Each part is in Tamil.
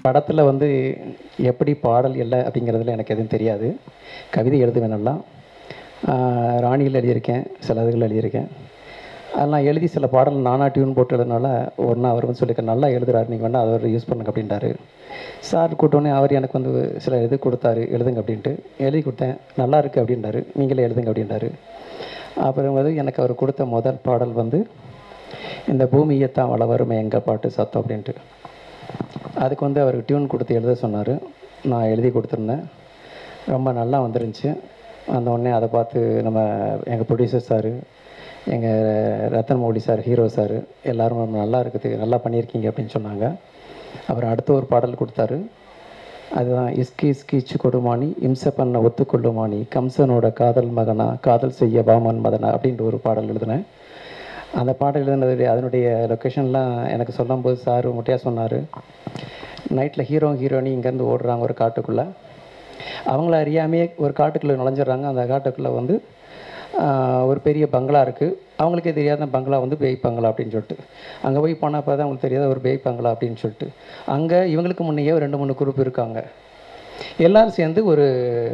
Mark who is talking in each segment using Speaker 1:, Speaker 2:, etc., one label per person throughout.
Speaker 1: படத்தில் வந்து எப்படி பாடல் இல்லை அப்படிங்கிறதுல எனக்கு எதுவும் தெரியாது கவிதை எழுதுவேன் நல்லா ஆஹ் ராணியில் எழுதியிருக்கேன் சில இதுகள் எழுதியிருக்கேன் அதெல்லாம் எழுதி சில பாடல் நானா டியூன் போட்டு எழுதுனால ஒரு நாள் அவர் வந்து சொல்லியிருக்க நல்லா எழுதுறாரு நீங்கள் வேணால் அவர் யூஸ் பண்ணுங்க அப்படின்ட்டாரு சார் கூட்டோன்னே அவர் எனக்கு வந்து சில இது கொடுத்தாரு எழுதுங்க அப்படின்ட்டு எழுதி கொடுத்தேன் நல்லா இருக்குது அப்படின்றாரு நீங்களே எழுதுங்க அப்படின்றாரு அப்புறம் வந்து எனக்கு அவர் கொடுத்த முதல் பாடல் வந்து இந்த பூமியை தான் வள வறுமை எங்கள் பாட்டு சத்தம் அப்படின்ட்டு அதுக்கு வந்து அவர் டியூன் கொடுத்து எழுத சொன்னார் நான் எழுதி கொடுத்துருந்தேன் ரொம்ப நல்லா வந்துருந்துச்சு அந்த உடனே அதை பார்த்து நம்ம எங்கள் ப்ரொடியூசர் சார் எங்கள் Rathan Mouli sir hero sir எல்லாரும் ரொம்ப நல்லா இருக்குது நல்லா பண்ணியிருக்கீங்க அப்படின்னு சொன்னாங்க அப்புறம் அடுத்த ஒரு பாடல் கொடுத்தாரு அதுதான் இஸ்கி இஸ்கி இச்சு கொடுமானி இம்சை பண்ண ஒத்துக்கொள்ளுமானி கம்சனோட காதல் மகனா காதல் செய்ய வாமன் மதனா அப்படின்ற ஒரு பாடல் எழுதினேன் அந்த பாடல் எழுதுனது அதனுடைய லொக்கேஷன்லாம் எனக்கு சொல்லும்போது சார் முட்டையாக சொன்னார் நைட்டில் ஹீரோ ஹீரோனி இங்கேருந்து ஓடுறாங்க ஒரு காட்டுக்குள்ளே அவங்கள அறியாமையே ஒரு காட்டுக்குள்ளே நுழைஞ்சிடுறாங்க அந்த காட்டுக்குள்ளே வந்து ஆஹ், ஒரு பெரிய பங்களா இருக்குது அவங்களுக்கே தெரியாத பங்களா வந்து பேய் பங்களா அப்படின்னு சொல்லிட்டு அங்கே போய் போனால் பார்த்தா அவங்களுக்கு தெரியாத ஒரு பேய் பங்களா அப்படின்னு சொல்லிட்டு அங்கே இவங்களுக்கு முன்னையே ஒரு ரெண்டு மூணு குரூப் இருக்காங்க எல்லாரும் சேர்ந்து ஒரு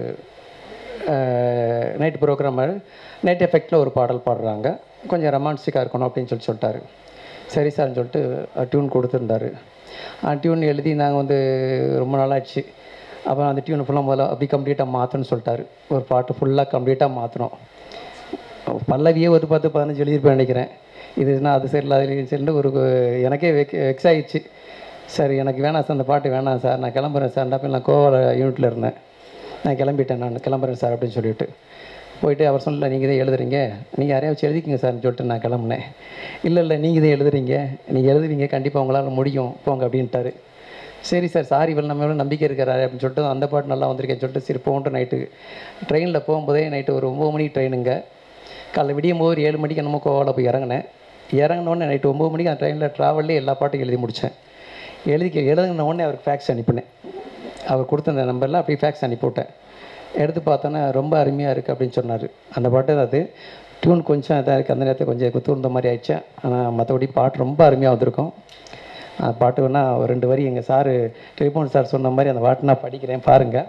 Speaker 1: நைட் ப்ரோக்ராம் நைட் எஃபெக்டில் ஒரு பாடல் பாடுறாங்க கொஞ்சம் ரொமான்டிக்காக இருக்கணும் அப்படின்னு சொல்லி சொல்லிட்டாரு சரி சார்னு சொல்லிட்டு டியூன் கொடுத்துருந்தாரு டியூன் எழுதி நாங்கள் வந்து ரொம்ப நாளாச்சு அப்புறம் அந்த டியூன் ஃபுல்லாக முதல்ல அப்படி கம்ப்ளீட்டாக மாற்றணும்னு சொல்லிட்டாரு ஒரு பாட்டு ஃபுல்லாக கம்ப்ளீட்டாக மாற்றணும் பல்லவியே ஒரு பத்து பதினஞ்சு எழுதியிருப்பேன் நினைக்கிறேன் இதுனா அது சரியில்லை அது சரின்னு ஒரு எனக்கே வெக் வெக்ஸ் ஆயிடுச்சு சரி எனக்கு வேணாம் சார் அந்த பாட்டு வேணாம் சார் நான் கிளம்புறேன் சார் அப்போ நான் கோவால யூனிட்டில் இருந்தேன் நான் கிளம்பிட்டேன் நான் கிளம்புறேன் சார் அப்படின்னு சொல்லிட்டு போயிட்டு அவர் சொல்லல நீங்கள் இதை எழுதுறீங்க நீங்கள் யாரையாச்சும் எழுதிக்கிங்க சார்னு சொல்லிட்டு நான் கிளம்புனேன் இல்லை இல்லை நீங்கள் இதை எழுதுறீங்க நீங்கள் எழுதுவீங்க கண்டிப்பாக உங்களால் முடியும் போங்க அப்படின்ட்டாரு சரி சார் சாரி இவ்வளோ நம்ம எவ்வளோ நம்பிக்கை இருக்கிறாரு அப்படின்னு சொல்லிட்டு அந்த பாட்டு நல்லா வந்திருக்கேன்னு சொல்லிட்டு சரி போன்ட்டு நைட்டு ட்ரெயினில் போகும்போதே நைட்டு ஒரு ஒம்பது மணிக்கு ட்ரெயினுங்க காலைல விடியும் போது ஒரு ஏழு மணிக்கு என்னமோ கோவாவில் போய் இறங்கினேன் இறங்கினோடனே நைட்டு ஒம்பது மணிக்கு அந்த ட்ரெயினில் ட்ராவல்லே எல்லா பாட்டும் எழுதி முடித்தேன் எழுதி எழுதின உடனே அவருக்கு ஃபேக்ஸ் அனுப்பினேன் அவர் கொடுத்த அந்த நம்பரில் அப்படியே ஃபேக்ஸ் அனுப்பிவிட்டேன் எடுத்து பார்த்தோன்னே ரொம்ப அருமையாக இருக்குது அப்படின்னு சொன்னார் அந்த பாட்டு தான் அது டியூன் கொஞ்சம் இதாக இருக்குது அந்த நேரத்தில் கொஞ்சம் குத்துந்த மாதிரி ஆயிடுச்சு ஆனால் மற்றபடி பாட்டு ரொம்ப அருமையாக வந்திருக்கும் அந்த பாட்டு வேணா ஒரு ரெண்டு வரி எங்கள் சாரு டெலிஃபோன் சார் சொன்ன மாதிரி அந்த பாட்டு நான் படிக்கிறேன் பாருங்கள்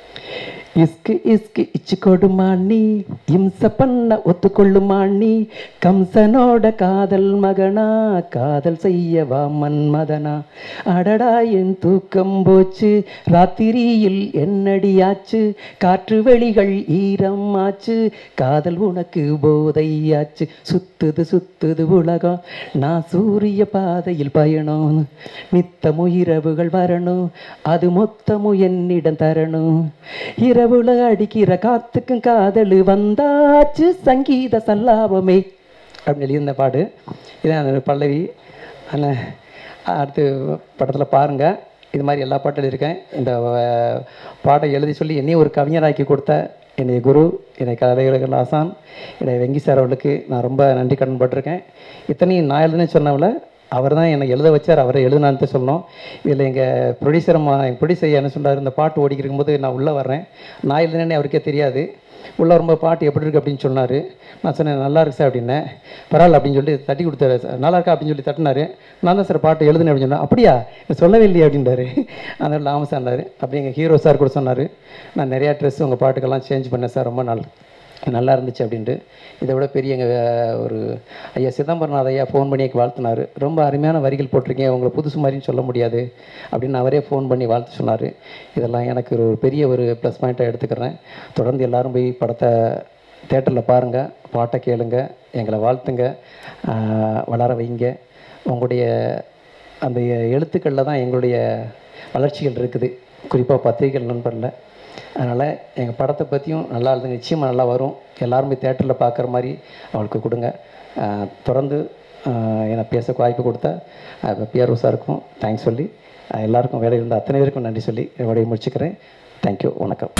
Speaker 1: இஸ்கு இஸ்கு இச்சு கொடுமாண்ணி இம்ச பண்ண ஒத்துக்கொள்ளுமாண்ணி கம்சனோட காதல் மகனா காதல் செய்யவா மன்மதனா அடடா என் தூக்கம் போச்சு ராத்திரியில் என்னடியாச்சு காற்று வெளிகள் ஈரம் ஆச்சு காதல் உனக்கு போதையாச்சு சுத்துது சுத்துது உலகம் நான் சூரிய பாதையில் பயணம் நித்தமும் இரவுகள் வரணும் அது மொத்தமும் என்னிடம் தரணும் இரவுல அடிக்கிற காத்துக்கும் காதல் வந்தாச்சு சங்கீத சல்லாபமே அப்படின்னு எழுதியிருந்த பாடு இதான் அந்த பல்லவி ஆனால் அடுத்து படத்தில் பாருங்கள் இது மாதிரி எல்லா பாட்டும் எழுதியிருக்கேன் இந்த அஹ், பாட்டை எழுதி சொல்லி என்னையும் ஒரு கவிஞராக்கி கொடுத்த என்னுடைய குரு என்னை கதைகள் ஆசான் என்னுடைய வெங்கி சார் அவர்களுக்கு நான் ரொம்ப நன்றி கடன் பட்டிருக்கேன் இத்தனையும் நான் எழுதுனேன்னு சொன்னவள அவர் தான் என்னை எழுத வச்சார் அவரை எழுதுனான்னு சொல்லணும் இதில் எங்கள் ப்ரொடியூசர் எங்கள் ப்ரொடியூசர் என்ன சொன்னார் இந்த பாட்டு ஓடிக்கிட்டு இருக்கும்போது நான் உள்ளே வர்றேன் நான் எழுதுனேன்னு அவருக்கே தெரியாது உள்ளே ரொம்ப பாட்டு எப்படி இருக்குது அப்படின்னு சொன்னார் நான் சொன்னேன் நல்லா இருக்கு சார் அப்படின்னேன் பரவாயில்ல அப்படின்னு சொல்லி தட்டி கொடுத்தாரு சார் நல்லா இருக்கா அப்படின்னு சொல்லி தட்டினாரு நான் தான் சார் பாட்டு எழுதுனேன் அப்படின்னு சொன்னேன் அப்படியா எனக்கு சொல்லவே இல்லையே அப்படின்றாரு அந்த ஆமாம் சார்னாரு அப்படி எங்கள் ஹீரோ சார் கூட சொன்னார் நான் நிறையா ட்ரெஸ் உங்கள் பாட்டுக்கெல்லாம் சேஞ்ச் பண்ணேன் சார் ரொம்ப நாள் நல்லா இருந்துச்சு அப்படின்ட்டு இதை விட பெரிய எங்கள் ஒரு ஐயா சிதம்பரநாத் ஐயா ஃபோன் பண்ணி எனக்கு வாழ்த்தினார் ரொம்ப அருமையான வரிகள் போட்டிருக்கீங்க உங்களை புதுசு மாதிரின்னு சொல்ல முடியாது அப்படின்னு அவரே ஃபோன் பண்ணி வாழ்த்து சொன்னார் இதெல்லாம் எனக்கு ஒரு பெரிய ஒரு ப்ளஸ் பாயிண்ட்டாக எடுத்துக்கிறேன் தொடர்ந்து எல்லாரும் போய் படத்தை தேட்டரில் பாருங்கள் பாட்டை கேளுங்க எங்களை வாழ்த்துங்க ஆஹ் வளர வைங்க உங்களுடைய அந்த எழுத்துக்களில் தான் எங்களுடைய வளர்ச்சிகள் இருக்குது குறிப்பாக பத்திரிகைகள் நண்பரில் அதனால் எங்கள் படத்தை பற்றியும் நல்லா எழுதுங்க நிச்சயமாக நல்லா வரும் எல்லாரும் போய் தேட்டரில் பார்க்குற மாதிரி அவளுக்கு கொடுங்க ஆஹ் தொடர்ந்து ஆஹ் எனக்கு பேச வாய்ப்பு கொடுத்த பிஆர்ஓ சாருக்கும் தேங்க்ஸ் சொல்லி ஆஹ் எல்லாருக்கும் வேலை இருந்த அத்தனை பேருக்கும் நன்றி சொல்லி என்னுடைய முடிச்சுக்கிறேன் தேங்க்யூ வணக்கம்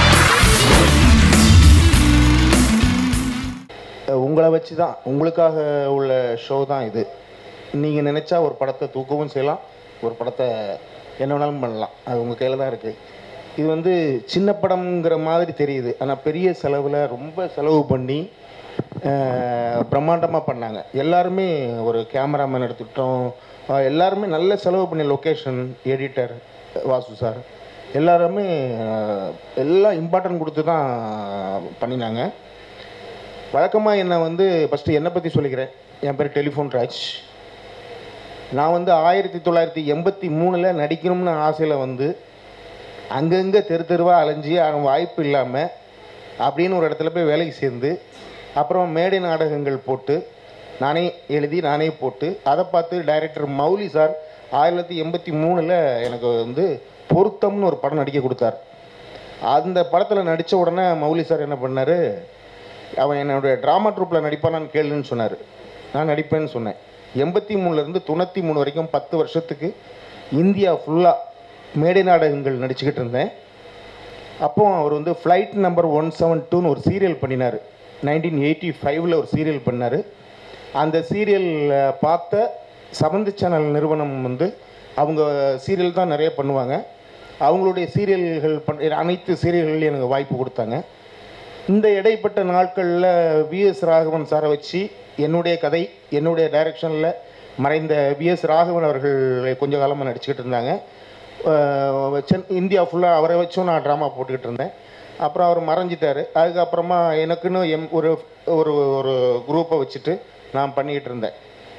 Speaker 2: உங்களை வச்சு தான் உங்களுக்காக உள்ள ஷோ தான் இது நீங்கள் நினச்சா ஒரு படத்தை தூக்கவும் செய்யலாம் ஒரு படத்தை என்ன வேணாலும் பண்ணலாம் அது உங்கள் கையில் தான் இருக்குது இது வந்து சின்ன படம்ங்கிற மாதிரி தெரியுது ஆனால் பெரிய செலவில் ரொம்ப செலவு பண்ணி பிரம்மாண்டமாக பண்ணாங்க எல்லாருமே ஒரு கேமராமேன் எடுத்துக்கிட்டோம் அஹ் எல்லாருமே நல்ல செலவு பண்ணி லொக்கேஷன் எடிட்டர் வாசு சார் எல்லாருமே அஹ், எல்லாம் இம்பார்ட்டன்ட் கொடுத்து தான் பண்ணினாங்க வழக்கமாக என்னை வந்து ஃபஸ்ட்டு என்னை பற்றி சொல்லிக்கிறேன் என் பேர் டெலிஃபோன் ராஜ் நான் வந்து ஆயிரத்தி தொள்ளாயிரத்தி எண்பத்தி மூணில் நடிக்கணும்னு ஆசையில் வந்து அங்கங்கே தெரு தெருவாக அலைஞ்சி அவன் வாய்ப்பு இல்லாமல் அப்படின்னு ஒரு இடத்துல போய் வேலைக்கு சேர்ந்து அப்புறம் மேடை நாடகங்கள் போட்டு நானே எழுதி நானே போட்டு அதை பார்த்து டைரக்டர் மௌலி சார் ஆயிரத்தி தொள்ளாயிரத்தி எண்பத்தி மூணில் எனக்கு வந்து பொருத்தம்னு ஒரு படம் நடிக்க கொடுத்தார் அந்த படத்தில் நடித்த உடனே மௌலி சார் என்ன பண்ணார் அவன் என்னுடைய ட்ராமா ட்ரூப்பில் நடிப்பானான்னு கேளுன்னு சொன்னார் நான் நடிப்பேன்னு சொன்னேன் எண்பத்தி மூணுலேருந்து தொண்ணூற்றி மூணு வரைக்கும் பத்து வருஷத்துக்கு இந்தியா ஃபுல்லாக மேடை நாடகங்கள் நடிச்சுக்கிட்டு இருந்தேன் அப்போ அவர் வந்து ஃப்ளைட் நம்பர் ஒன் செவன் டூன்னு ஒரு சீரியல் பண்ணினார் நைன்டீன் எயிட்டி ஃபைவ்ல ஒரு சீரியல் பண்ணார் அந்த சீரியல் பார்த்த சமந்தி சேனல் நிறுவனம் வந்து அவங்க சீரியல் தான் நிறைய பண்ணுவாங்க அவங்களுடைய சீரியல்கள் பண் அனைத்து சீரியல்கள்லையும் எனக்கு வாய்ப்பு கொடுத்தாங்க இந்த இடைப்பட்ட நாட்களில் விஎஸ் ராகவன் சாரை வச்சு என்னுடைய கதை என்னுடைய டைரக்ஷனில் மறைந்த விஎஸ் ராகவன் அவர்கள் கொஞ்ச காலமாக நடிச்சுக்கிட்டு இருந்தாங்க அஹ் சென் இந்தியா ஃபுல்லாக அவரை வச்சும் நான் ட்ராமா போட்டுக்கிட்டு இருந்தேன் அப்புறம் அவர் மறைஞ்சிட்டாரு அதுக்கப்புறமா எனக்குன்னு எம் ஒரு ஒரு ஒரு குரூப்பை வச்சுட்டு நான் பண்ணிக்கிட்டு இருந்தேன்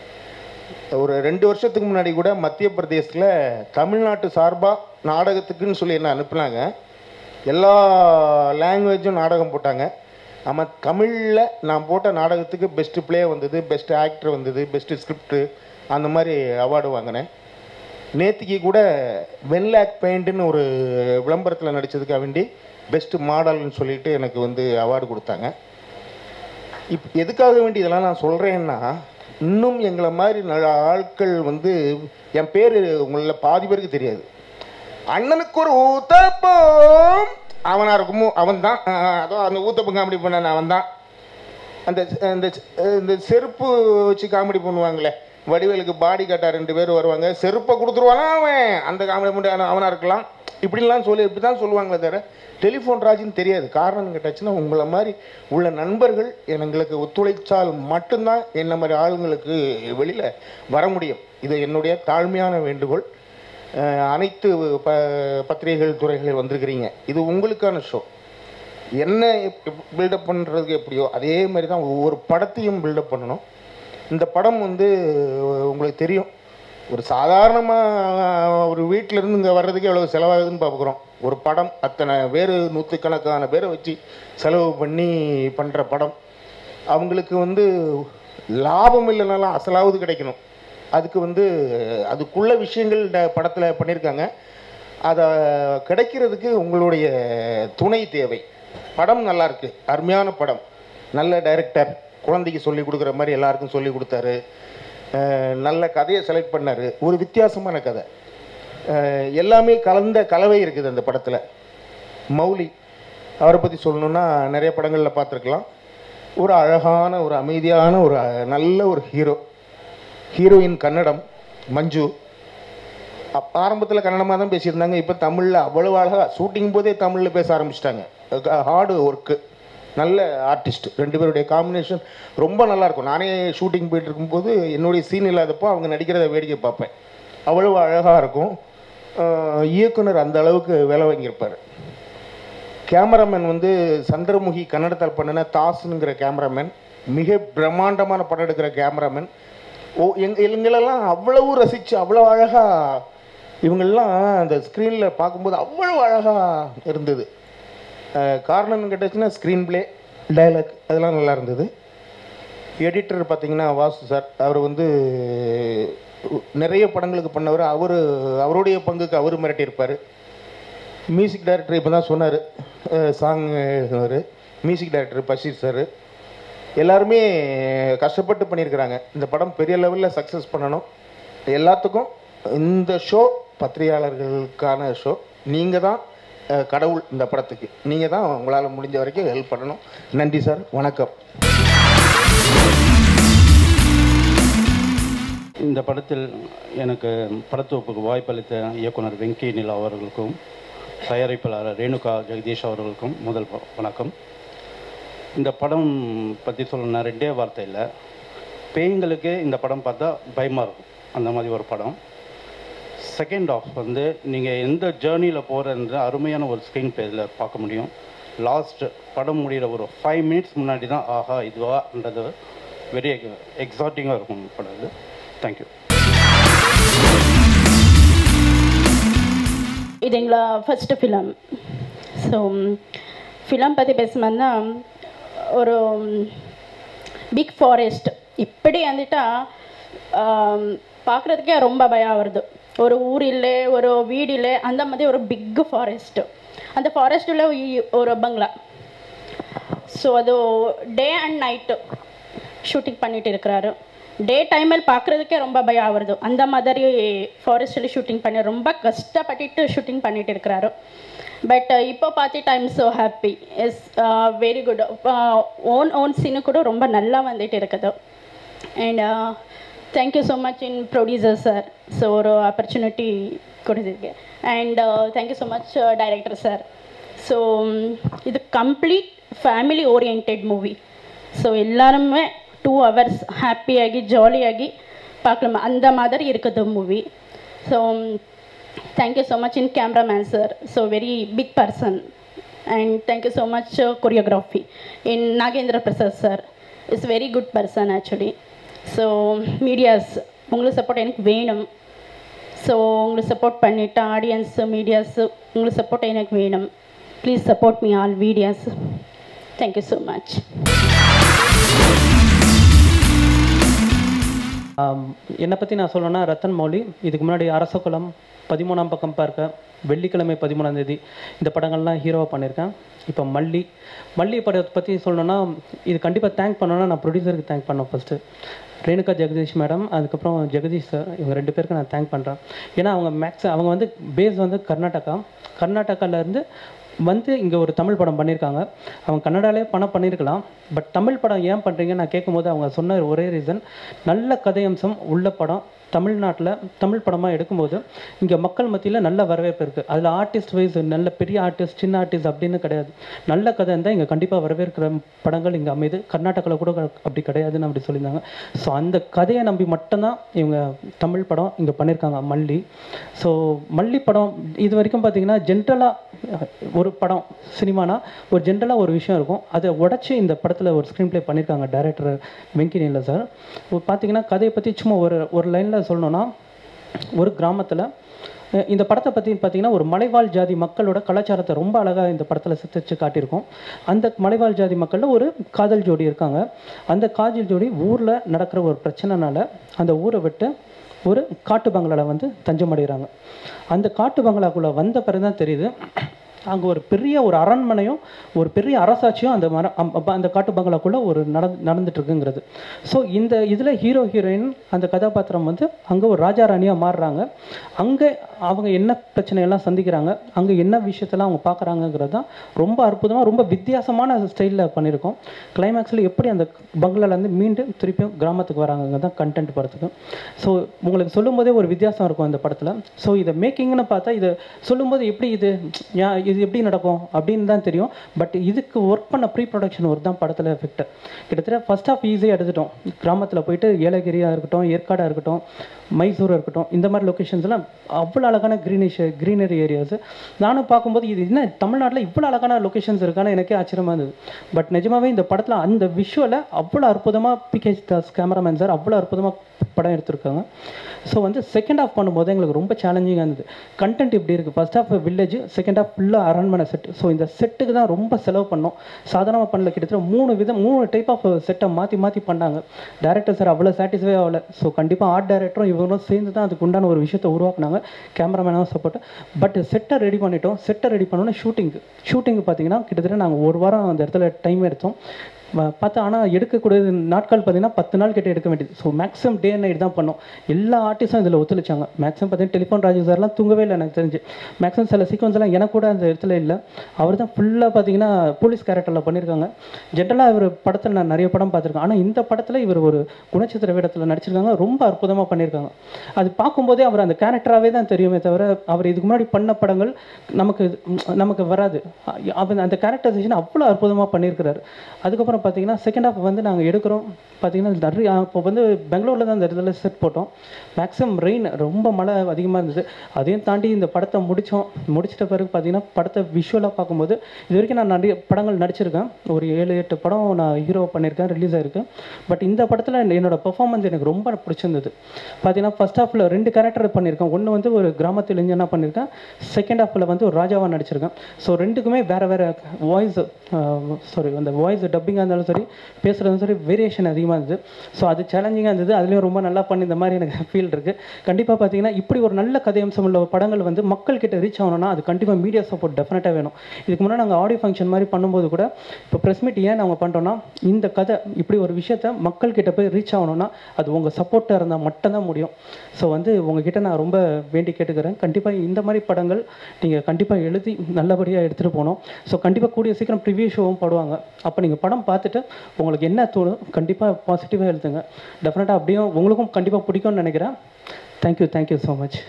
Speaker 2: ஒரு ரெண்டு வருஷத்துக்கு முன்னாடி கூட மத்திய பிரதேசத்தில் தமிழ்நாட்டு சார்பாக நாடகத்துக்குன்னு சொல்லி என்ன அனுப்புனாங்க எல்லா லாங்குவேஜும் நாடகம் போட்டாங்க ஆமாம் தமிழில் நான் போட்ட நாடகத்துக்கு பெஸ்ட்டு ப்ளே வந்தது பெஸ்ட் ஆக்டர் வந்தது பெஸ்ட்டு ஸ்கிரிப்டு அந்த மாதிரி அவார்டு வாங்கினேன் நேத்திக்கு கூட வென்லாக் பெயிண்ட்னு ஒரு விளம்பரத்தில் நடித்ததுக்காக வேண்டி பெஸ்ட்டு மாடல்னு சொல்லிட்டு எனக்கு வந்து அவார்டு கொடுத்தாங்க இப் எதுக்காக வேண்டி இதெல்லாம் நான் சொல்கிறேன்னா இன்னும் எங்களை மாதிரி நல்ல ஆட்கள் வந்து என் பேர் உங்களில் பாதி பேருக்கு தெரியாது அண்ணனுக்கு ஒரு ஊத்தப்பம் அவனா இருக்குமோ அவன் தான் அதோ அந்த ஊத்தப்பம் காமெடி பண்ண அவன் தான் அந்த இந்த இந்த செருப்பு வச்சு காமெடி பண்ணுவாங்களே வடிவேலுக்கு பாடி காட்டா ரெண்டு பேர் வருவாங்க செருப்பை கொடுத்துருவானா அவன் அந்த காமெடி பண்ணி அவனாக இருக்கலாம் இப்படிலாம் சொல்லி இப்படி தான் சொல்லுவாங்களே தவிர டெலிஃபோன் ராஜின்னு தெரியாது காரணம் கேட்டாச்சுன்னா உங்களை மாதிரி உள்ள நண்பர்கள் எங்களுக்கு ஒத்துழைச்சால் மட்டும்தான் என்ன மாதிரி ஆளுங்களுக்கு வெளியில் வர முடியும் இது என்னுடைய தாழ்மையான வேண்டுகோள் அஹ் அனைத்து ப பத்திரிகைகள் துறைகளில் வந்திருக்கிறீங்க இது உங்களுக்கான ஷோ என்ன பில்டப் பண்ணுறதுக்கு எப்படியோ அதே மாதிரி தான் ஒவ்வொரு படத்தையும் பில்டப் பண்ணணும் இந்த படம் வந்து உங்களுக்கு தெரியும் ஒரு சாதாரணமாக ஒரு வீட்டில இருந்து இங்கே வர்றதுக்கு எவ்வளோ செலவாகுதுன்னு பார்க்குறோம் ஒரு படம் அத்தனை பேர் நூற்றுக்கணக்கான பேரை வச்சு செலவு பண்ணி பண்ணுற படம் அவங்களுக்கு வந்து லாபம் இல்லைனாலும் அசலாவது கிடைக்கணும் அதுக்கு வந்து அதுக்குள்ள விஷயங்கள் இந்த படத்தில் பண்ணியிருக்காங்க அதை கிடைக்கிறதுக்கு உங்களுடைய துணை தேவை படம் நல்லா இருக்கு அருமையான படம் நல்ல டைரக்டர் குழந்தைக்கு சொல்லி கொடுக்குற மாதிரி எல்லாருக்கும் சொல்லி கொடுத்தாரு அஹ் நல்ல கதையை செலக்ட் பண்ணாரு ஒரு வித்தியாசமான கதை அஹ் எல்லாமே கலந்த கலவை இருக்குது அந்த படத்தில் மௌலி அவரை பற்றி சொல்லணுன்னா நிறைய படங்களில் பார்த்துருக்கலாம் ஒரு அழகான ஒரு அமைதியான ஒரு அஹ், நல்ல ஒரு ஹீரோ ஹீரோயின் கன்னடம் மஞ்சு அப் ஆரம்பத்தில் கன்னடமாக தான் பேசியிருந்தாங்க இப்போ தமிழில் அவ்வளோ அழகாக ஷூட்டிங் போதே தமிழில் பேச ஆரம்பிச்சிட்டாங்க ஹார்டு ஒர்க்கு நல்ல ஆர்டிஸ்ட் ரெண்டு பேருடைய காம்பினேஷன் ரொம்ப நல்லா இருக்கும் நானே ஷூட்டிங் போயிட்டு இருக்கும்போது என்னுடைய சீன் இல்லாதப்போ அவங்க நடிக்கிறத வேடிக்கை பார்ப்பேன் அவ்வளோ அழகாக இருக்கும் அஹ் இயக்குனர் அந்த அளவுக்கு வேலை வாங்கியிருப்பார் கேமராமேன் வந்து சந்திரமுகி கன்னடத்தில் பண்ணின தாஸ்னுங்கிற கேமராமேன் மிக பிரம்மாண்டமான படம் எடுக்கிற கேமராமேன் ஓ எங் எங்களெல்லாம் அவ்வளவு ரசித்து அவ்வளோ அழகாக இவங்கெல்லாம் அந்த ஸ்க்ரீனில் பார்க்கும்போது அவ்வளோ அழகாக இருந்தது அஹ் காரணம்னு கேட்டாச்சுன்னா ஸ்க்ரீன் ப்ளே டைலாக் அதெல்லாம் நல்லா இருந்தது எடிட்டர் பார்த்தீங்கன்னா வாசு சார் அவர் வந்து நிறைய படங்களுக்கு பண்ணவர் அவர் அவருடைய பங்குக்கு அவர் மிரட்டியிருப்பார் மியூசிக் டைரக்டர் இப்போ தான் சொன்னார் சாங் எழுதினவர் மியூசிக் டைரக்டர் பஷீர் சார் எல்லாருமே கஷ்டப்பட்டு பண்ணியிருக்கிறாங்க இந்த படம் பெரிய லெவலில் சக்ஸஸ் பண்ணணும் எல்லாத்துக்கும் இந்த ஷோ பத்திரிகையாளர்களுக்கான ஷோ நீங்கள் தான் அஹ், கடவுள் இந்த படத்துக்கு நீங்கள் தான் உங்களால் முடிஞ்ச வரைக்கும் ஹெல்ப் பண்ணணும் நன்றி சார் வணக்கம்
Speaker 3: இந்த படத்தில் எனக்கு படத்தொகுப்புக்கு வாய்ப்பளித்த இயக்குனர் வெங்கி நிலா அவர்களுக்கும் தயாரிப்பாளர் ரேணுகா ஜெகதீஷ் அவர்களுக்கும் முதல் வ- வணக்கம் இந்த படம் பற்றி சொல்லணும்னா ரெண்டே வார்த்தை இல்லை பேய்களுக்கே இந்த படம் பார்த்தா பயமாக இருக்கும் அந்த மாதிரி ஒரு படம் செகண்ட் ஆஃப் வந்து நீங்கள் எந்த ஜேர்னியில் போகிறன்ற அருமையான ஒரு ஸ்க்ரீன் பேஜில் பார்க்க முடியும் லாஸ்ட் படம் முடிகிற ஒரு ஃபைவ் மினிட்ஸ் முன்னாடி தான் ஆஹா இதுவான்றது வெரி எக்ஸாட்டிங்காக இருக்கும் படம் இது தேங்க்யூ
Speaker 4: இது எங்களோட ஃபஸ்ட்டு ஃபிலம் ஸோ ஃபிலம் பற்றி பேசும்போதுனா ஒரு பிக் ஃபாரஸ்ட் இப்படி வந்துட்டா பார்க்குறதுக்கே ரொம்ப பயம் வருது ஒரு ஊர் இல்லை ஒரு வீடு இல்லை அந்த மாதிரி ஒரு பிக் ஃபாரஸ்ட்டு அந்த ஃபாரஸ்ட்டில் ஒரு பங்களா ஸோ அது டே அண்ட் நைட்டு ஷூட்டிங் பண்ணிட்டு இருக்கிறாரு டே டைமில் பார்க்குறதுக்கே ரொம்ப பயம் வருது அந்த மாதிரி ஃபாரஸ்ட்டில் ஷூட்டிங் பண்ணி ரொம்ப கஷ்டப்பட்டுட்டு ஷூட்டிங் பண்ணிட்டு இருக்கிறாரு பட் இப்போ பார்த்துட்டு I'm so happy is very good own own Seenu கூட ரொம்ப நல்லா வந்துட்டு இருக்குது and thank you so much in producer sir so ஒரு ஆப்பர்ச்சுனிட்டி கொடுத்துருக்கு and thank you so much director sir so இது complete family oriented movie so எல்லாருமே டூ ஹவர்ஸ் ஹாப்பியாகி ஜாலியாகி பார்க்கலாம் அந்த மாதிரி இருக்குது movie so thank you so much in cameraman sir so very big person and thank you so much choreography in Nagendra Prasad sir is very good person actually so medias உங்களுக்கு சப்போர்ட் எனக்கு வேணும் ஸோ உங்களுக்கு சப்போர்ட் பண்ணிவிட்டு ஆடியன்ஸ் மீடியாஸ் உங்களுக்கு சப்போர்ட் எனக்கு வேணும் please support me all videos thank you so much
Speaker 5: ஆம், என்னை பற்றி நான் சொல்லணும்னா ரத்தன் மௌலி இதுக்கு முன்னாடி அரசகுலம் பதிமூணாம் பக்கம் பார்க்க வெள்ளிக்கிழமை பதிமூணாம் தேதி இந்த படங்கள்லாம் ஹீரோவாக பண்ணியிருக்கேன் இப்போ மல்லி மல்லி படத்தை பற்றி சொல்லணும்னா இது கண்டிப்பாக தேங்க் பண்ணணும்னா நான் ப்ரொடியூசருக்கு தேங்க் பண்ணேன் ஃபஸ்ட்டு ரேணுகா ஜெகதீஷ் மேடம் அதுக்கப்புறம் ஜெகதீஷ் சார் இவங்க ரெண்டு பேருக்கு நான் தேங்க் பண்ணுறேன் ஏன்னா அவங்க மேக்ஸ் அவங்க வந்து பேஸ் வந்து கர்நாடகா கர்நாடகாவிலேருந்து வந்து இங்கே ஒரு தமிழ் படம் பண்ணியிருக்காங்க அவங்க கன்னடாலே படம் பண்ணியிருக்கலாம் பட் தமிழ் படம் ஏன் பண்ணுறீங்க நான் கேட்கும்போது அவங்க சொன்ன ஒரே ரீசன் நல்ல கதையம்சம் உள்ள படம் தமிழ்நாட்டில் தமிழ் படமாக எடுக்கும்போது இங்கே மக்கள் மத்தியில் நல்ல வரவேற்பு இருக்குது அதில் ஆர்டிஸ்ட் வைஸ் நல்ல பெரிய ஆர்டிஸ்ட் சின்ன ஆர்டிஸ்ட் அப்படின்னு கிடையாது நல்ல கதை இருந்தால் இங்கே கண்டிப்பாக வரவேற்கிற படங்கள் இங்கே அமைது கர்நாடகாவில் கூட க- அப்படி கிடையாதுன்னு அப்படி சொல்லியிருந்தாங்க ஸோ அந்த கதையை நம்பி மட்டும்தான் இவங்க தமிழ் படம் இங்கே பண்ணியிருக்காங்க மல்லி ஸோ மல்லி படம் இது வரைக்கும் பார்த்தீங்கன்னா ஜென்ரலாக ஒரு படம் சினிமானா ஒரு ஜென்ரலாக ஒரு விஷயம் இருக்கும் அதை உடச்சி இந்த படத்தில் ஒரு ஸ்க்ரீன் ப்ளே பண்ணியிருக்காங்க டைரக்டர் வெங்கி நீல சார் பார்த்தீங்கன்னா கதையை பற்றி சும்மா ஒரு ஒரு லைனில் சொல்லணும்னா ஒரு கிராமத்தில் இந்த படத்தை பற்றி பார்த்தீங்கன்னா ஒரு மலைவாழ் ஜாதி மக்களோட கலாச்சாரத்தை ரொம்ப அழகாக இந்த படத்தில் சித்தரிச்சு காட்டியிருக்கோம் அந்த மலைவாழ் ஜாதி மக்களில் ஒரு காதல் ஜோடி இருக்காங்க அந்த காதல் ஜோடி ஊரில் நடக்கிற ஒரு பிரச்சனைனால அந்த ஊரை விட்டு ஒரு காட்டு பங்களாவில் வந்து தஞ்சம் அடைகிறாங்க அந்த காட்டு பங்களாக்குள்ளே வந்த பிறகு தான் தெரியுது அங்கே ஒரு பெரிய ஒரு அரண்மனையும் ஒரு பெரிய அரசாட்சியும் அந்த மர அம்- அப்ப அந்த காட்டு பங்களாக்குள்ளே ஒரு நடந்து நடந்துட்டு இருக்குங்கிறது ஸோ இந்த இதில் ஹீரோ ஹீரோயின் அந்த கதாபாத்திரம் வந்து அங்கே ஒரு ராஜா ராணியாக மாறுறாங்க அங்கே அவங்க என்ன பிரச்சனையெல்லாம் சந்திக்கிறாங்க அங்கே என்ன விஷயத்தெல்லாம் அவங்க பார்க்குறாங்கங்கிறது தான் ரொம்ப அற்புதமாக ரொம்ப வித்தியாசமான ஸ்டைலில் பண்ணியிருக்கோம் கிளைமேக்ஸில் எப்படி அந்த பங்களாலேருந்து மீண்டும் திருப்பியும் கிராமத்துக்கு வராங்க தான் கண்டென்ட் படத்துக்கு ஸோ உங்களுக்கு சொல்லும்போதே ஒரு வித்தியாசம் இருக்கும் இந்த படத்தில் ஸோ இதை மேக்கிங்னு பார்த்தா இதை சொல்லும்போது எப்படி இது யா இது எப்படி நடக்கும் அப்படின்னு தான் தெரியும் பட் இதுக்கு ஒர்க் பண்ண ப்ரீ ப்ரொடக்ஷன் ஒர்க் தான் படத்தில் எஃபெக்ட் கிட்டத்தட்ட ஃபர்ஸ்ட் ஆஃப் ஈஸியாக எடுத்துட்டோம் கிராமத்தில் போயிட்டு ஏலகிரியாக இருக்கட்டும் ஏற்காடாக இருக்கட்டும் மைசூராக இருக்கட்டும் இந்த மாதிரி லொக்கேஷன்ஸ்லாம் அவ்வளோ அழகான க்ரீனிஷ் க்ரீனரி ஏரியாஸ் நானும் பார்க்கும்போது இது என்ன தமிழ்நாட்டில் இவ்வளோ அழகான லொக்கேஷன்ஸ் இருக்கான்னு எனக்கே ஆச்சரியமாக இருந்தது பட் நிஜமாவே இந்த படத்தில் அந்த விஷுவலை அவ்வளோ அற்புதமாக பிகேஜ் தாஸ் கேமராமேன் சார் அவ்வளோ அற்புதமாக படம் எடுத்திருக்காங்க ஸோ வந்து செகண்ட் ஹாஃப் பண்ணும்போது எங்களுக்கு ரொம்ப சேலஞ்சிங்காக இருந்தது கண்டென்ட் இப்படி இருக்குது first half village second half ஃபுல்லாக அரண்மனை செட் ஸோ இந்த செட்டுக்கு தான் ரொம்ப செலவு பண்ணோம் சாதாரணமாக பண்ணல கிட்டத்தட்ட மூணு விதம் மூணு டைப் ஆஃப் செட்டை மாற்றி மாற்றி பண்ணாங்க டேரக்டர் சார் அவ்வளோ சாட்டிஸ்ஃபை ஆகல ஸோ கண்டிப்பாக ஆர்ட் டைரக்டரும் இவங்களும் சேர்ந்து தான் அதுக்கு உண்டான ஒரு விஷயத்தை உருவாக்குனாங்க கேமராமேனாகவும் சப்போர்ட் பட் செட்டை ரெடி பண்ணிட்டோம் செட்டை ரெடி பண்ணோன்னே ஷூட்டிங்கு ஷூட்டிங்கு பார்த்தீங்கன்னா கிட்டத்தட்ட நாங்கள் ஒரு வாரம் அந்த இடத்துல டைம் எடுத்தோம் வ- பார்த்தா ஆனால் எடுக்கக்கூடிய நாட்கள் பார்த்தீங்கன்னா பத்து நாள் கிட்ட எடுக்க வேண்டியது so maximum day and night தான் பண்ணோம் எல்லா ஆர்டிஸ்டும் இதில் ஒத்துழைச்சாங்க மேக்ஸிமம் பார்த்தீங்கன்னா டெலிஃபோன் ராஜு சார்லாம் தூங்கவே இல்லை எனக்கு தெரிஞ்சு மேக்ஸிமம் சில சீக்வன்ஸ் எல்லாம் எனக்கு கூட அந்த இடத்துல இல்லை அவர் தான் ஃபுல்லாக பார்த்தீங்கன்னா போலீஸ் கேரக்டரில் பண்ணியிருக்காங்க ஜென்ரலாக இவர் படத்தில் நான் நிறைய படம் பார்த்துருக்கேன் ஆனால் இந்த படத்தில் இவர் ஒரு குணச்சித்திர வேடத்தில் நடிச்சிருக்காங்க ரொம்ப அற்புதமாக பண்ணியிருக்காங்க அது பார்க்கும்போதே அவர் அந்த கேரக்டராகவே தான் தெரியுமே தவிர அவர் இதுக்கு முன்னாடி பண்ண படங்கள் நமக்கு ம், நமக்கு வராது அவர் அந்த கேரக்டரைசேஷன் அவ்வளோ அற்புதமாக பண்ணியிருக்கிறாரு அதுக்கப்புறம் பார்த்தீங்கன்னா செகண்ட் ஹாஃப் வந்து நாங்கள் எடுக்கிறோம் பார்த்தீங்கன்னா நிறைய இப்போ வந்து பெங்களூரில் தான் இந்த இடத்துல செட் போட்டோம் மேக்ஸிமம் ரெயின் ரொம்ப மழை அதிகமாக இருந்தது அதையும் தாண்டி இந்த படத்தை முடித்தோம் முடிச்சிட்ட பிறகு பார்த்தீங்கன்னா படத்தை விஷுவலாக பார்க்கும்போது இது வரைக்கும் நான் நிறைய படங்கள் நடிச்சிருக்கேன் ஒரு ஏழு எட்டு படம் நான் ஹீரோ பண்ணியிருக்கேன் ரிலீஸ் ஆயிருக்கு பட் இந்த படத்தில் என்னோட பெர்ஃபார்மன்ஸ் எனக்கு ரொம்ப பிடிச்சிருந்தது பார்த்தீங்கன்னா ஃபர்ஸ்ட் ஹாஃபில் ரெண்டு கேரக்டர் பண்ணியிருக்கேன் ஒன்று வந்து ஒரு கிராமத்து இளைஞனாக பண்ணியிருக்கேன் செகண்ட் ஹாஃபில் வந்து ஒரு ராஜாவாக நடிச்சிருக்கேன் ஸோ ரெண்டுக்குமே வேறு வேறு வாய்ஸ் சாரி அந்த வாய்ஸ் டப்பிங்காக இருந்தாலும் சரி பேசுகிறதும் சரி வேரியேஷன் அதிகமாக இருந்தது ஸோ அது சேலஞ்சிங்காக இருந்தது அதுலேயும் ரொம்ப நல்லா பண்ணி இந்த மாதிரி எனக்கு ஃபீல் இருக்குது கண்டிப்பாக பார்த்தீங்கன்னா இப்படி ஒரு நல்ல கதையம்சம் உள்ள படங்கள் வந்து மக்கள் கிட்ட ரீச் ஆகணும்னா அது கண்டிப்பாக மீடியா சப்போர்ட் டெஃபினட்டாக வேணும் இதுக்கு முன்னாடி நாங்கள் ஆடியோ ஃபங்க்ஷன் மாதிரி பண்ணும்போது கூட இப்போ ப்ரெஸ் மீட் ஏன் நாங்கள் பண்ணுறோன்னா இந்த கதை இப்படி ஒரு விஷயத்த மக்கள் கிட்ட போய் ரீச் ஆகணும்னா அது உங்கள் சப்போர்ட்டாக இருந்தால் மட்டும்தான் முடியும் ஸோ வந்து உங்ககிட்ட நான் ரொம்ப வேண்டி கேட்டுக்கிறேன் கண்டிப்பாக இந்த மாதிரி படங்கள் நீங்கள் கண்டிப்பாக எழுதி நல்லபடியாக எடுத்துகிட்டு போகணும் ஸோ கண்டிப்பாக கூடிய சீக்கிரம் ப்ரிவியூ ஷோவும் போடுவாங்க அப்போ நீங்கள் படம் பார்த்துட்டு உங்களுக்கு என்ன தோணும் கண்டிப்பாக பாசிட்டிவாக எழுதுங்க டெஃபினட்டாக அப்படியும் உங்களுக்கும் கண்டிப்பாக பிடிக்கும்னு நினைக்கிறேன் தேங்க்யூ தேங்க்யூ ஸோ மச்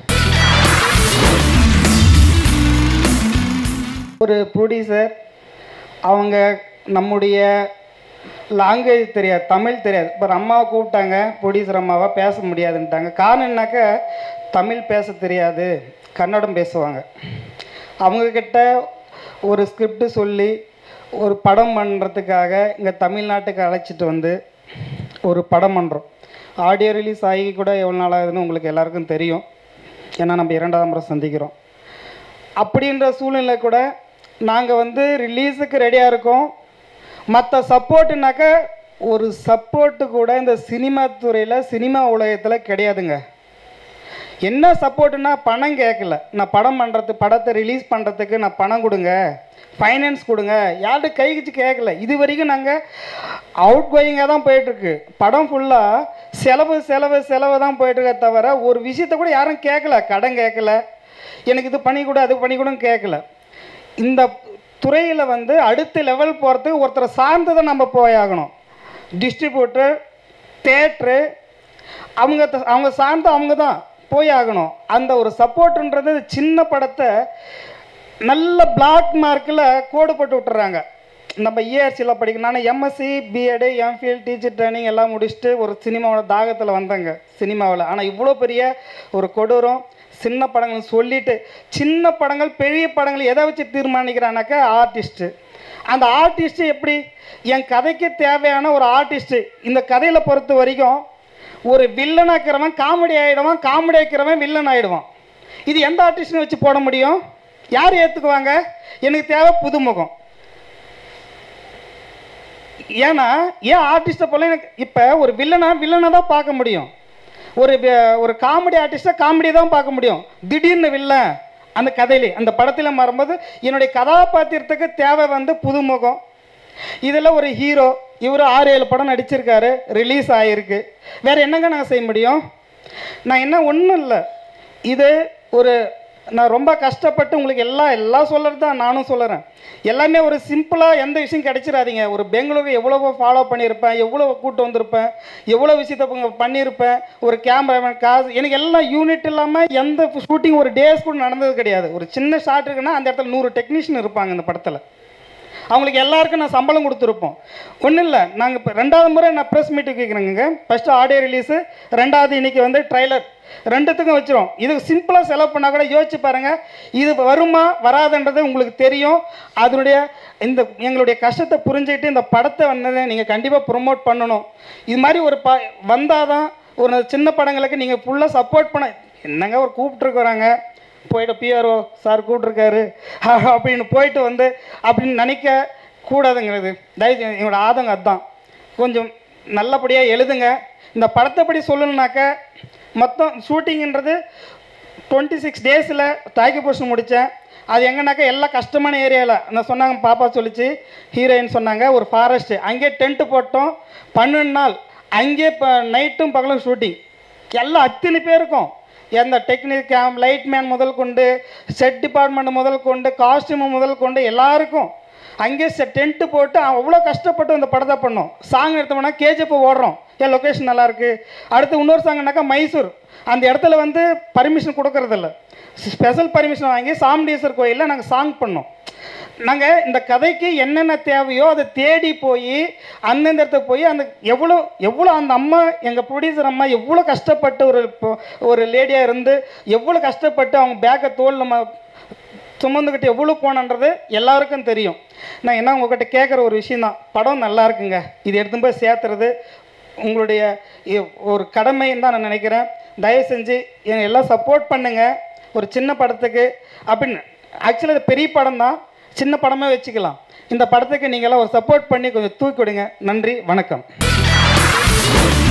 Speaker 6: ஒரு ப்ரொடியூசர் அவங்க நம்முடைய லாங்குவேஜ் தெரியாது தமிழ் தெரியாது இப்போ அம்மாவை கூப்பிட்டாங்க ப்ரொடியூசர் அம்மாவை பேச முடியாதுன்ட்டாங்க காரணம் என்னன்னாக்க தமிழ் பேச தெரியாது கன்னடம் பேசுவாங்க அவங்கக்கிட்ட ஒரு ஸ்கிரிப்ட் சொல்லி ஒரு படம் பண்ணுறதுக்காக இங்கே தமிழ்நாட்டுக்கு அழைச்சிட்டு வந்து ஒரு படம் பண்ணுறோம் ஆடியோ ரிலீஸ் ஆகி கூட எவ்வளோ நாள் ஆகுதுன்னு உங்களுக்கு எல்லாருக்கும் தெரியும் ஏன்னா நம்ம இரண்டாவது முறை சந்திக்கிறோம் அப்படின்ற சூழ்நிலை கூட நாங்கள் வந்து ரிலீஸுக்கு ரெடியாக இருக்கோம் மற்ற சப்போர்ட்டுனாக்க ஒரு சப்போர்ட்டு கூட இந்த சினிமா துறையில் சினிமா உலகத்தில் கிடையாதுங்க என்ன சப்போர்ட்டுனா பணம் கேட்கல நான் படம் பண்ணுறது படத்தை ரிலீஸ் பண்ணுறதுக்கு நான் பணம் கொடுங்க ஃபைனான்ஸ் கொடுங்க யார்கிட்ட கை வச்சு கேட்கல இது வரைக்கும் நாங்கள் அவுட் கோயிங்காக தான் போயிட்டுருக்கு படம் ஃபுல்லாக செலவு செலவு செலவு தான் போயிட்டுருக்க தவிர ஒரு விஷயத்த கூட யாரும் கேட்கல கடன் கேட்கல எனக்கு இது பண்ணி கொடு அது பண்ணி கொடுன்னு கேட்கல இந்த துறையில் வந்து அடுத்த லெவல் போகிறதுக்கு ஒருத்தரை சார்ந்து தான் நம்ம போயாகணும் டிஸ்ட்ரிபியூட்டர் தேட்ரு அவங்க த- அவங்க சார்ந்து அவங்க தான் போய் ஆகணும் அந்த ஒரு சப்போர்ட்டுன்றது சின்ன படத்தை நல்ல பிளாக் மார்க்கில் கோடு போட்டு விட்டுறாங்க நம்ம இஆர்சியில் படிக்கணும் நான் MSc BEd MPhil teacher training எல்லாம் முடிச்சுட்டு ஒரு சினிமாவோட தாகத்தில் வந்தேங்க சினிமாவில் ஆனால் இவ்வளோ பெரிய ஒரு கொடூரம் சின்ன படங்கள் சொல்லிட்டு சின்ன படங்கள் பெரிய படங்கள் எதை வச்சு தீர்மானிக்கிறானாக்கா ஆர்டிஸ்ட்டு அந்த ஆர்டிஸ்ட்டு எப்படி என் கதைக்கு தேவையான ஒரு ஆர்டிஸ்ட்டு இந்த கதையில் பொறுத்த வரைக்கும் ஒரு வில்லன் ஆக்கிறவன் காமெடி ஆகிடுவான் காமெடி ஆக்கிறவன் வில்லன் ஆகிடுவான் இது எந்த ஆர்டிஸ்ட்னு வச்சு போட முடியும் யார் ஏற்றுக்குவாங்க எனக்கு தேவை புதுமுகம் ஏன்னா ஏன் ஆர்டிஸ்ட்டை போல எனக்கு இப்போ ஒரு வில்லனா வில்லனை தான் பார்க்க முடியும் ஒரு வி- ஒரு காமெடி ஆர்டிஸ்ட்டை காமெடி தான் பார்க்க முடியும் திடீர்னு வில்லன் அந்த கதையிலே அந்த படத்தில் மாறும்போது என்னுடைய கதாபாத்திரத்துக்கு தேவை வந்து புதுமுகம் இதில் ஒரு ஹீரோ இவர் ஆறு ஏழு படம் நடிச்சிருக்காரு ரிலீஸ் ஆகிருக்கு வேறு என்னங்க நாங்கள் செய்ய முடியும் நான் என்ன ஒன்றும் இல்லை இது ஒரு நான் ரொம்ப கஷ்டப்பட்டு உங்களுக்கு எல்லாம் எல்லாம் சொல்கிறது தான் நானும் சொல்லுறேன் எல்லாமே ஒரு சிம்பிளாக எந்த விஷயம் கிடைச்சிடாதீங்க ஒரு பெங்களூரு எவ்வளவோ ஃபாலோ பண்ணியிருப்பேன் எவ்வளோ கூட்டு வந்திருப்பேன் எவ்வளோ விஷயத்த ப- பண்ணியிருப்பேன் ஒரு கேமராமேன் காசு எனக்கு எல்லாம் யூனிட் இல்லாமல் எந்த ஷூட்டிங் ஒரு டேஸ் கூட நடந்தது கிடையாது ஒரு சின்ன ஷாட் இருக்குன்னா அந்த இடத்துல நூறு டெக்னீஷியன் இருப்பாங்க இந்த படத்தில் அவங்களுக்கு எல்லாருக்கும் நான் சம்பளம் கொடுத்துருப்போம் ஒன்றும் இல்லை நாங்கள் இப்போ ரெண்டாவது முறை நான் ப்ரெஸ் மீட்டுக்கு கேட்குறேங்க ஃபஸ்ட்டு ஆடியோ ரிலீஸு ரெண்டாவது இன்னைக்கு வந்து ட்ரைலர் ரெண்டுத்துக்கும் வச்சிரும் இது சிம்பிளாக செலவு பண்ணால் கூட யோசிச்சு பாருங்கள் இது வருமா வராதுன்றது உங்களுக்கு தெரியும் அதனுடைய இந்த எங்களுடைய கஷ்டத்தை புரிஞ்சுக்கிட்டு இந்த படத்தை வந்து நீங்கள் கண்டிப்பாக ப்ரொமோட் பண்ணணும் இது மாதிரி ஒரு ப வந்தால் தான் ஒரு சின்ன படங்களுக்கு நீங்கள் ஃபுல்லாக சப்போர்ட் பண்ண என்னங்க ஒரு கூப்பிட்ருக்குறாங்க போயிட்டு பிஆர்ஓ சார் கூப்பிட்ருக்காரு அப்படின்னு போயிட்டு வந்து அப்படின்னு நினைக்க கூடாதுங்கிறது தயவு செஞ்சு என்னோட ஆதங்கம் அதுதான் கொஞ்சம் நல்லபடியாக எழுதுங்க இந்த படத்தை படி சொல்லணுனாக்க மொத்தம் ஷூட்டிங்ன்றது டுவெண்ட்டி சிக்ஸ் டேஸில் தாக்கி போஸ்ட் முடித்தேன் அது எங்கன்னாக்கா எல்லா கஷ்டமான ஏரியாவில் நான் சொன்னாங்க பாப்பா சொல்லிச்சு ஹீரோயின் சொன்னாங்க ஒரு ஃபாரஸ்ட்டு அங்கேயே டென்ட்டு போட்டோம் பன்னெண்டு நாள் அங்கேயே இப்போ நைட்டும் பகலும் ஷூட்டிங் எல்லாம் அத்தனை பேருக்கும் எந்த டெக்னிக் கேம் லைட் மேன் முதல் கொண்டு செட் டிபார்ட்மெண்ட் முதல் கொண்டு காஸ்டியூம் முதல் கொண்டு எல்லாருக்கும் அங்கேயே செட் டென்ட்டு போட்டு அவ்வளோ கஷ்டப்பட்டு இந்த படத்தை பண்ணோம் சாங் எடுத்தோம்னா கேஜிஎஃப் ஓடுறோம் ஏன் லொக்கேஷன் நல்லா இருக்கு அடுத்து இன்னொரு சாங்னாக்கா மைசூர் அந்த இடத்துல வந்து பர்மிஷன் கொடுக்கறதில்ல ஸ்பெஷல் பர்மிஷன் வாங்கி சாமுண்டீஸ்வர் கோயிலில் நாங்கள் சாங் பண்ணோம் நாங்கள் இந்த கதைக்கு என்னென்ன தேவையோ அதை தேடி போய் அந்தந்த இடத்துக்கு போய் அந்த எவ்வளோ எவ்வளோ அந்த அம்மா எங்கள் ப்ரொடியூசர் அம்மா எவ்வளோ கஷ்டப்பட்டு ஒரு இப்போ ஒரு லேடியாக இருந்து எவ்வளோ கஷ்டப்பட்டு அவங்க பேக்கை தோல் நம்ம சுமந்துக்கிட்டு எவ்வளோ போனன்றது எல்லாருக்கும் தெரியும் நான் என்ன உங்ககிட்ட கேட்குற ஒரு விஷயந்தான் படம் நல்லா இருக்குங்க இது எடுத்து போய் சேர்த்துறது உங்களுடைய இ- ஒரு கடமைன்னு தான் நான் நினைக்கிறேன் தயவு செஞ்சு என்னை எல்லாம் சப்போர்ட் பண்ணுங்கள் ஒரு சின்ன படத்துக்கு அப்படின்னு ஆக்சுவலாக இது பெரிய படம் தான் சின்ன படமே வச்சுக்கலாம் இந்த படத்துக்கு நீங்களாம் ஒரு சப்போர்ட் பண்ணி கொஞ்சம் தூக்கி விடுங்க நன்றி வணக்கம்